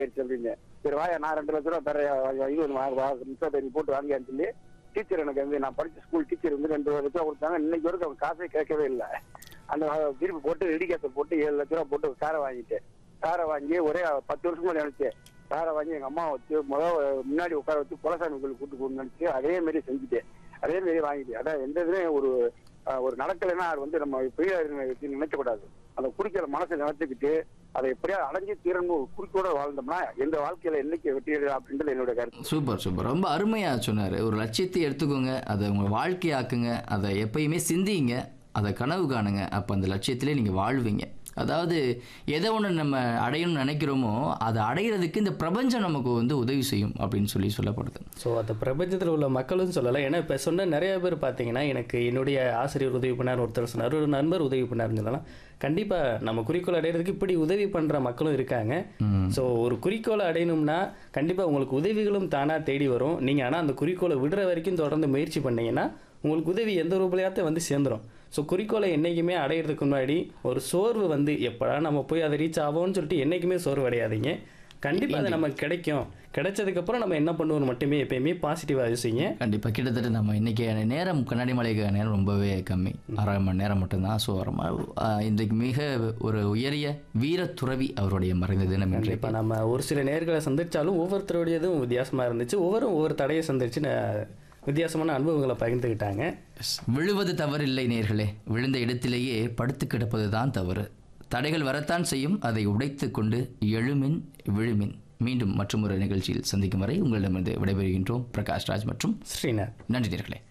ஆயிடுச்சு அப்படின்னு சரி வாயா நான் ரெண்டு லட்ச ரூபா தரேன் இது முப்பத்தி போட்டு வாங்கியான்னு சொல்லி டீச்சர் எனக்கு வந்து நான் படிச்ச ஸ்கூல் டீச்சர் வந்து ரெண்டு லட்ச ரூபா கொடுத்தாங்க இன்னைக்கு வரைக்கும் அவங்க காசே கேட்கவே இல்லை அந்த திருப்பி போட்டு இடிக்காத்த போட்டு ஏழு லட்ச ரூபா போட்டு காரை வாங்கிட்டேன் காரை வாங்கி ஒரே பத்து வருஷம் முன்னாடி நினைச்சேன் காரை வாங்கி எங்க அம்மா வச்சு முதல் முன்னாடி உட்கார வச்சு குலசாமி கோயில் கூட்டு போகணும்னு நினைச்சு அதே மாதிரி செஞ்சுட்டேன் அதே மாதிரி வாங்கிட்டேன் அதான் எந்த இதுலயும் ஒரு அஹ், ஒரு நடக்கலைன்னா அது வந்து நம்ம இப்படியே நினைக்க கூடாது அந்த குறிக்கிற மனசை நினைச்சுக்கிட்டு அதை எப்படியா அடைஞ்சு தீரணும் ஒரு குறிக்கோட வாழ்ந்தோம்னா எந்த வாழ்க்கையில என்னைக்கு வெற்றி அப்படின்றது என்னோட கருத்து சூப்பர் சூப்பர் ரொம்ப அருமையாக சொன்னார் ஒரு லட்சியத்தை எடுத்துக்கோங்க அதை உங்கள் வாழ்க்கையாக்குங்க அதை எப்பயுமே சிந்திங்க அதை கனவு காணுங்க அப்போ அந்த லட்சியத்திலே நீங்கள் வாழ்வீங்க அதாவது எதை ஒன்று நம்ம அடையணும்னு நினைக்கிறோமோ அதை அடையிறதுக்கு இந்த பிரபஞ்சம் நமக்கு வந்து உதவி செய்யும் அப்படின்னு சொல்லி சொல்லப்படுது ஸோ அந்த பிரபஞ்சத்தில் உள்ள மக்களும் சொல்லலாம் ஏன்னா இப்போ சொன்ன நிறைய பேர் பார்த்தீங்கன்னா எனக்கு என்னுடைய ஆசிரியர் உதவி பண்ணார் ஒருத்தர் சொன்னார் ஒரு நண்பர் உதவி பண்ணாருன்னு சொல்லலாம் கண்டிப்பாக நம்ம குறிக்கோள் அடையிறதுக்கு இப்படி உதவி பண்ணுற மக்களும் இருக்காங்க ஸோ ஒரு குறிக்கோளை அடையணும்னா கண்டிப்பாக உங்களுக்கு உதவிகளும் தானாக தேடி வரும் நீங்கள் ஆனால் அந்த குறிக்கோளை விடுற வரைக்கும் தொடர்ந்து முயற்சி பண்ணீங்கன்னா உங்களுக்கு உதவி எந்த ரூபலையாத்த வந்து சேர்ந்துரும் ஸோ குறிக்கோளை என்றைக்குமே அடையிறதுக்கு முன்னாடி ஒரு சோர்வு வந்து எப்படா நம்ம போய் அதை ரீச் ஆவோம்னு சொல்லிட்டு என்றைக்குமே சோர்வு அடையாதீங்க கண்டிப்பாக அது நமக்கு கிடைக்கும் கிடைச்சதுக்கப்புறம் நம்ம என்ன பண்ணுவோம் மட்டுமே எப்பயுமே பாசிட்டிவாக யோசிங்க கண்டிப்பாக கிட்டத்தட்ட நம்ம இன்னைக்கு நேரம் கண்ணாடி மலைக்கு நேரம் ரொம்பவே கம்மி அரை மணி நேரம் மட்டும்தான் ஸோ இன்றைக்கு மிக ஒரு உயரிய வீர துறவி அவருடைய மறைந்த தினம் இன்றைக்கு இப்போ நம்ம ஒரு சில நேர்களை சந்திச்சாலும் ஒவ்வொருத்தருடையதும் வித்தியாசமாக இருந்துச்சு ஒவ்வொரு ஒவ்வொரு தடையை சந்திச்சு ந- வித்தியாசமான அனுபவங்களை பகிர்ந்துக்கிட்டாங்க விழுவது தவறில்லை நேர்களே விழுந்த இடத்திலேயே படுத்து கிடப்பது தான் தவறு தடைகள் வரத்தான் செய்யும் அதை உடைத்து கொண்டு எழுமின் விழுமின் மீண்டும் மற்றும் ஒரு நிகழ்ச்சியில் சந்திக்கும் வரை உங்களிடமிருந்து விடைபெறுகின்றோம் பிரகாஷ் ராஜ் மற்றும் ஸ்ரீநாத் நன்றி நேர்களே